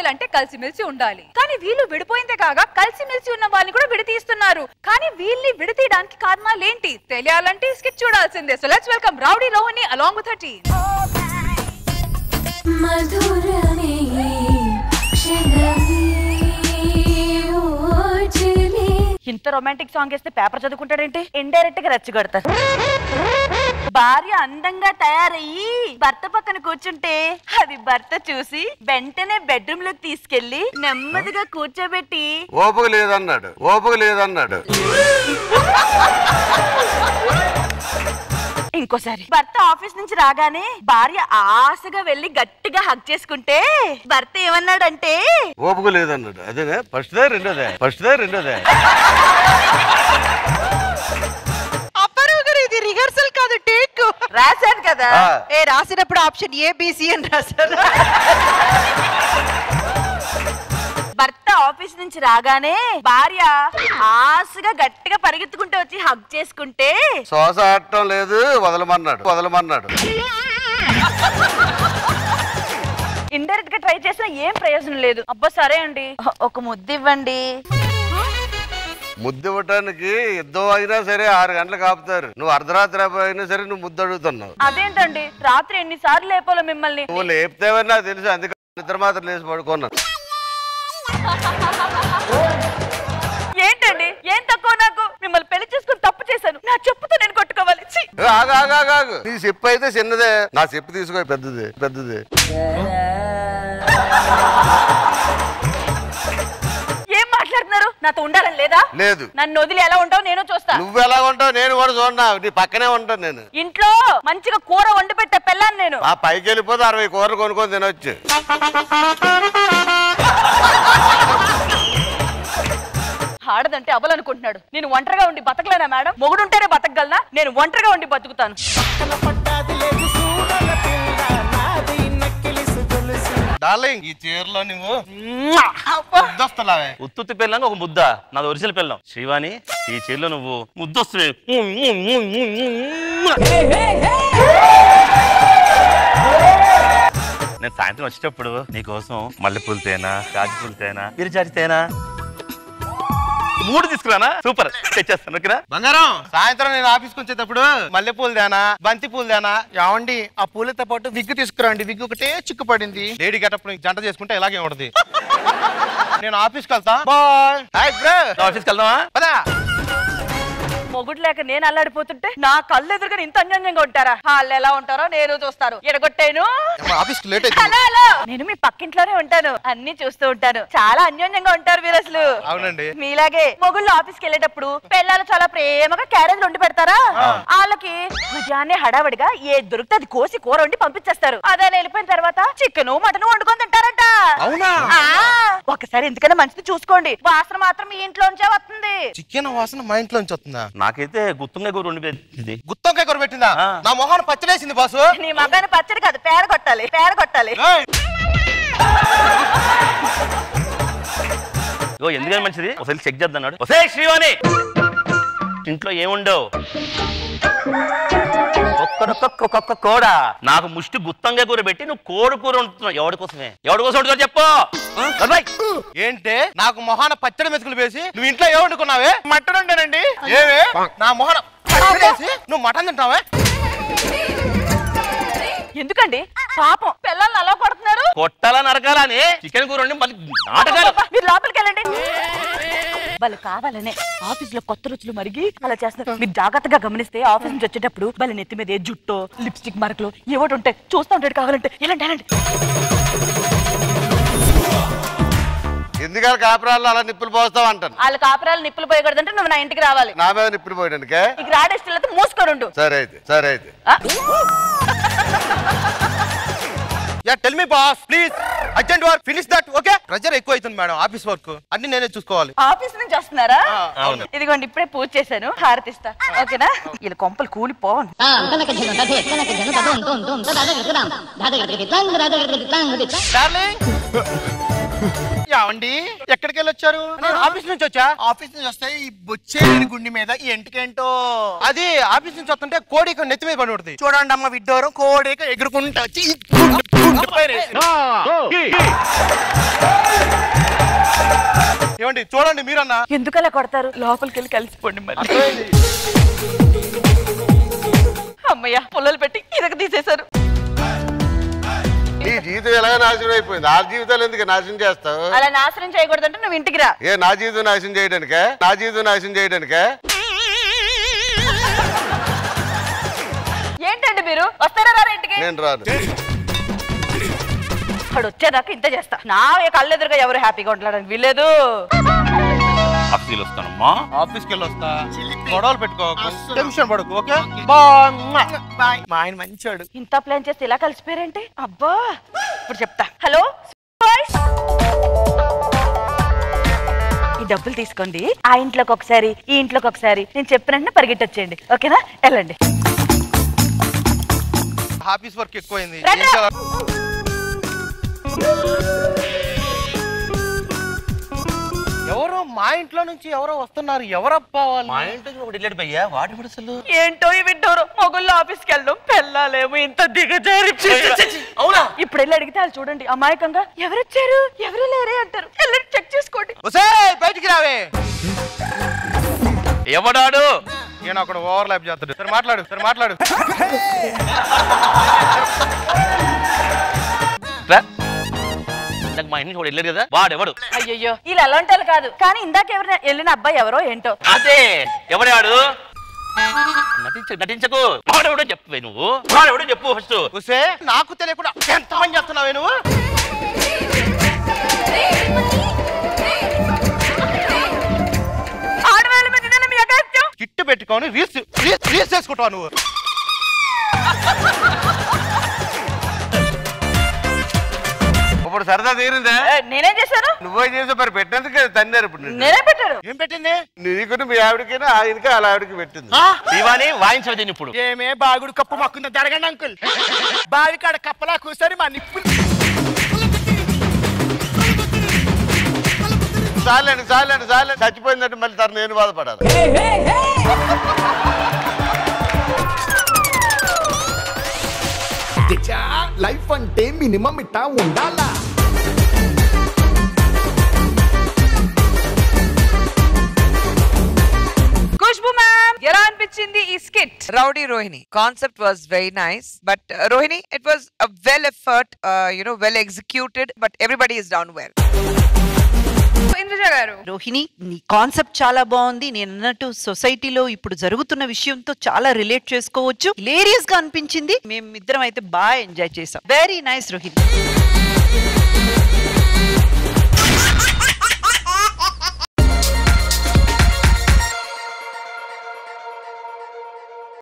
విడిపోవాలంటే కలిసిమెలిసి ఉండాలి కానీ వీళ్ళు విడిపోయిందే కాగా కలిసిమెలిసి ఉన్న వాళ్ళని కూడా విడతీస్తున్నారు కానీ వీళ్ళని విడతీయడానికి కారణాలు ఏంటి తెలియాలంటే స్కిట్ చూడాల్సిందే so let's welcome rowdy Rohini along with team మధురమే క్షణమే ఓచలే ఇంత రొమాంటిక్ సాంగ్ వేస్తే పేపర్ చదువుకుంటాడేంటి ఇండైరెక్ట్ గా రెచ్చగొడతారు భార్య అందంగా తయారయ్యి భర్త పక్కన కూర్చుంటే అది భర్త చూసి వెంటనే బెడ్రూమ్ లోకి తీసుకెళ్లి నెమ్మదిగా కూర్చోబెట్టి ఓపిక లేదన్నాడు ఓపిక లేదన్నాడు ఇంకోసారి భర్త ఆఫీస్ నుంచి రాగానే భార్య ఆశగా వెళ్లి గట్టిగా హక్ చేసుకుంటే భర్త ఏమన్నాడంటే ఓపిక లేదన్నాడు అదేనే ఫస్ట్దే రెండోదే ఫస్ట్దే రెండోదే అప్పారావు గారు ఇది రిహర్సల్ కాదు టేక్ రాశాను కదా ఆ. ఏ రాసినప్పుడు ఆప్షన్ ఏ బీసీ అని రాశారు భర్త ఆఫీస్ నుంచి రాగానే భార్య ఆశగా గట్టిగా పరిగెత్తుకుంటూ వచ్చి హగ్ చేసుకుంటే శ్వాస ఆడటం లేదు వదలమన్నాడు వదలమన్నాడు ఇండైరెక్ట్ గా ట్రై చేసినా ఏం ప్రయోజనం లేదు అబ్బా సరే అండి ఒక ముద్దు ఇవ్వండి ముద్దు ఇవ్వటానికి యుద్ధం అయినా సరే ఆరు గంటలకు ఆపుతారు నువ్వు అర్ధరాత్రి అయినా సరే నువ్వు ముద్దు అడుగుతున్నావు అదేంటండి రాత్రి ఎన్నిసార్లు లేపాలో మిమ్మల్ని నువ్వు లేపుతావని నాకు తెలుసు అందుకే నిద్ర మాత్రం లేచి పడుకున్నాను ఏంటండి ఏం తక్కువ నాకు మిమ్మల్ని పెళ్లి చేసుకుని తప్పు చేశాను నా చెప్పుతో నేను కొట్టుకోవాలి ఛీ! ఏ, ఆగు ఆగు ఆగు ఆగు నీ చెప్పు అయితే చిన్నదే నా చెప్పు తీసుకో పెద్దది పెద్దది ఏం మాట్లాడుతున్నారు నాతో ఉండాలని లేదా లేదు నన్ను వదిలి ఎలా ఉంటావు నేను చూస్తా నువ్వు ఎలా ఉంటావు నేను కూడా చూడనా నీ పక్కనే ఉంటాను నేను ఇంట్లో మంచిగా కూర వండి పెట్టే పెళ్ళాను నేను ఆ పైకి వెళ్ళిపోతే అరవై కూరలు కొనుక్కొని తినొచ్చు ఆడదంటే అవ్వాలనుకుంటున్నాడు నేను ఒంటరిగా ఉండి బతకలేనా మేడం మొగుడుంటేనే బతకగలనా నేను ఒంటరిగా ఉండి బతుకుతాను డార్లింగ్ ఈ చీరలో నువ్వు వస్తున్నావే ఉత్తుత్తి పెళ్ళాం ఒక ముద్ద నాది ఒరిజినల్ పెళ్ళాం శ్రీవాణి ఈ చీరలో నువ్వు ముద్దొస్తుంది నేను సాయంత్రం వచ్చేటప్పుడు నీకోసం మల్లెపూలు తేనా గాజు పూలు తేనా బిరిజాజి తేనా మూడు తీసుకురానా సూపర్ తెచ్చేస్తాను ఓకేనా బంగారం సాయంత్రం నేను ఆఫీస్కి వచ్చేటప్పుడు మల్లెపూలు దేనా బంతి పూలు దేనా ఏమండి ఆ పూలతో పాటు విగ్గు తీసుకురండి విగ్గు ఒకటే చిక్కు పడింది లేడీ గెటప్ జంట చేసుకుంటే ఇలాగే ఉంటది నేను ఆఫీస్కి వెళ్తా బాయ్ హాయ్ బ్రో ఆఫీస్కి వెళ్దామా పదా మొగుడు లేక నేను అల్లాడిపోతుంటే నా కళ్ళు ఎదురుగా ఇంత అన్యోన్యంగా ఉంటారా వాళ్ళు ఎలా ఉంటారో నేను చూస్తారు ఎడగొట్టాను ఆఫీస్కి లేట్ అయితే హలో హలో నేను మీ పక్కింట్లోనే ఉంటాను అన్ని చూస్తూ ఉంటాను చాలా అన్యోన్యంగా ఉంటారు మీరు అసలు అవునండి మీలాగే మొగుళ్ళు ఆఫీస్కి వెళ్ళేటప్పుడు పిల్లలు చాలా ప్రేమగా క్యారేజ్ వండి పెడతారా వాళ్ళకి ఉదయాన్నే హడావడిగా ఏ దొరికితే అది కోసి కూర వండి పంపించేస్తారు అదే వెళ్ళిపోయిన తర్వాత చికెన్ మటన్ వండుకొని తింటారంట అవునా ఆ, ఒకసారి ఎందుకైనా మంచిది చూసుకోండి వాసన మాత్రం మీ ఇంట్లోంచే వస్తుంది చికెన్ వాసన మా ఇంట్లోంచి వస్తుందా నాకైతే గుత్తుంగా కూర ఉండి పెట్టింది గుత్తొంకాయ కూర పెట్టిందా ఆ. నా మొహాన్ని పచ్చడేసింది బాసు నీ మగాని పచ్చడి కాదు పేర కొట్టాలి పేర కొట్టాలి ఏయ్! ఇగో ఎందుకని మంచిది ఒకసారి చెక్ చేద్దన్నాడు ఒసే శ్రీవాణి ఇంట్లో ఏముండవు ఒక్కడొక్కొక్క కోడ నాకు ముష్టి గుత్తంగా కూర పెట్టి నువ్వు కోడి కూర వండుతున్నావు ఎవడి కోసమే ఎవడి కోసం వండుతావు చెప్పు ఆ? కదలై. ఏంటే నాకు మొహాన పచ్చడి మెతుకులు వేసి నువ్వు ఇంట్లో ఏ వండుకున్నావే మటన్ వండానండి ఏవే నా మొహాన పచ్చడి వేసి నువ్వు మటన్ తింటావే ఎందుకండి పాపం పిల్లల్ని అలా కొడుతున్నారు కొట్టాలా నరకాలా అని చికెన్ కూర వండి మళ్ళీ నాటకాలు మీరు లోపలికి వెళ్ళండి వాళ్ళు కావాలనే ఆఫీస్ లో కొత్త రుచులు మరిగి అలా చేస్తున్నారు మీరు జాగ్రత్తగా గమనిస్తే ఆఫీస్ నుంచి వచ్చేటప్పుడు వాళ్ళ నెత్తి మీద ఏ జుట్టో లిప్స్టిక్ మార్కులు ఏవోటి ఉంటాయి చూస్తూ ఉంటాడు కావాలంటే ఎలాంటి ఎలాంటి ఎందుకని కాపురాల్లో అలా నిప్పులు పోస్తావు అంటాను వాళ్ళ కాపురాలు నిప్పులు పోయకూడదంటే నువ్వు నా ఇంటికి రావాలి నా మీద నిప్పులు పోయడానికే నీకు రాడేస్తే మూసుకొని ఉండు సరే అయితే సరే అయితే yeah tell me boss please urgent work finish that okay pressure ఎక్కువ అవుతుంది మేడం ఆఫీస్ వర్క్ అన్ని నేనే చూసుకోవాలి ఆఫీస్ నుంచి వస్తున్నారా ఆ, అవును. ఇదిగోండి ఇప్పుడే పూజ చేశాను హారతిస్తా ఓకేనా వీళ్ళ కొంపలు కూలిపోను డార్లింగ్ యావండి ఎక్కడికి వెళ్ళి వచ్చారు నేను ఆఫీస్ నుంచి వచ్చా ఆఫీస్ నుంచి వస్తే ఈ బొచ్చే గుండి మీద ఈ ఎంటికేంటో అది ఆఫీస్ నుంచి వస్తుంటే కోడిక నెత్తి మీద పడి ఉంటుంది చూడండి అమ్మ విడ్డోరం కోడిక ఎగురుకుంటా వచ్చి ఈ గుండె- గుండె పైన వేసింది. ఏమండి చూడండి మీరన్నా ఎందుకు అలా కొడతారు లోపలికి వెళ్ళి కలిసిపోండి మరి అర్థమైంది అమ్మయ్య పుల్లలు పెట్టి ఇదక తీసేశారు నీ జీవితం ఎలాగ నాశనం అయిపోయింది ఆ జీవితాలు ఎందుకు నాశనం చేస్తావు అలా నాశనం చేయకూడదంటే నువ్వు ఇంటికి రా ఏ నా జీవితం నాశనం చేయడానికే నా జీవితం నాశనం చేయడానికే ఏంటండి మీరు వస్తారా రారా ఇంటికి నేను రాను ఇక్కడ వచ్చేదాకా ఇంత చేస్తా నా కళ్ళెదురుగా ఎవరు హ్యాపీగా ఉండడానికి వీలేదు ఆఫీసులు వస్తానమ్మా ఆఫీస్కి వెళ్ళి వస్తా గొడవలు పెట్టుకోకు టెన్షన్ పడకు ఓకే బాయ్ మా ఆయన మంచివాడు ఇంత ప్లాన్ చేస్తే ఇలా కలిసిపోయారంటే అబ్బా ఇప్పుడు చెప్తా హలో బాయ్స్ ఈ డబ్బులు తీసుకోండి ఆ ఇంట్లోకి ఒకసారి ఈ ఇంట్లోకి ఒకసారి నేను చెప్పినట్టు పరిగెట్టొచ్చేయండి ఓకేనా వెళ్ళండి ఆఫీస్ వర్క్ ఎక్కువైంది రండి. ఏం చేయాలి? ఎవరో మా ఇంట్లో నుంచి ఎవరో వస్తున్నారు ఎవరబ్బా వాళ్ళు మా ఇంటికి ఒకటి వెళ్ళాడు భయ్యా వాటి కూడా అసలు ఏంటో ఈ వింటోరు మొగుళ్ళు ఆఫీస్కి వెళ్ళడం పెళ్ళాలేమో ఇంత దిగజారి అవునా ఇప్పుడు వెళ్ళి అడిగితే వాళ్ళు చూడండి అమాయకంగా ఎవరు వచ్చారు ఎవరు లేరే అంటారు వెళ్ళండి చెక్ చేసుకోండి ఒసే బయటికి రావే ఎవడాడు నేను అక్కడ ఓవర్ ల్యాప్ చేస్తాడు సరే మాట్లాడు సరే మాట్లాడు రా. నాకు మా ఇంటికి ఒకటి వెళ్ళాడు కదా వాడెవడు అయ్యయ్యో వీళ్ళు అలాంటి వాళ్ళు కాదు కానీ ఇందాక ఎవరు వెళ్ళిన అబ్బాయి ఎవరో ఏంటో అదే ఎవడాడు నటించ నటించకు వాడెవడో చెప్పు నువ్వు వాడెవడో చెప్పు ఫస్ట్ ఒసే నాకు తెలియకుండా ఎంత పని చేస్తున్నావే నువ్వు ఆడవాళ్ళ మీద నేను మీ అగాత్యం కిట్టు పెట్టుకొని రీల్స్ రీల్స్ రీల్స్ చేసుకుంటావు నువ్వు ఇప్పుడు సరదా తీరిందే ఏ, నేనేం చేశాను నువ్వే చేసి మరి పెట్టినందుకు తన్నారు ఇప్పుడు నిన్ను. నేనే పెట్టారు ఏం పెట్టింది నీకు మీ ఆవిడకైనా ఆయనకి అలా ఆవిడకి పెట్టింది ఇవని వాయించవద్దు దీన్ని ఇప్పుడు ఏమే బాగుడు కప్పు మక్కుందా జరగండి అంకుల్ బావి కాడ కప్పలా కూర్చొని మా నిప్పు చాలండి చాలండి చాలండి చచ్చిపోయిందంటే మళ్ళీ తను నేను బాధపడాలి తెచ్చా లైఫ్ అంటే మినిమం ఇట్టా ఉండాలా ఖుష్బు మ్యామ్ ఎలా అనిపించింది ఈ skit Rowdy Rohini. Concept was very nice, but uh, Rohini, it was a well effort, uh, you know, well executed, but everybody is done well. Indraja garu Rohini నీ కాన్సెప్ట్ చాలా బాగుంది నేను అన్నట్టు సొసైటీలో ఇప్పుడు జరుగుతున్న విషయంతో చాలా రిలేట్ చేసుకోవచ్చు హిలేరియస్ గా అనిపించింది మేము ఇద్దరం అయితే బాగా ఎంజాయ్ చేసాం వెరీ నైస్ రోహిణి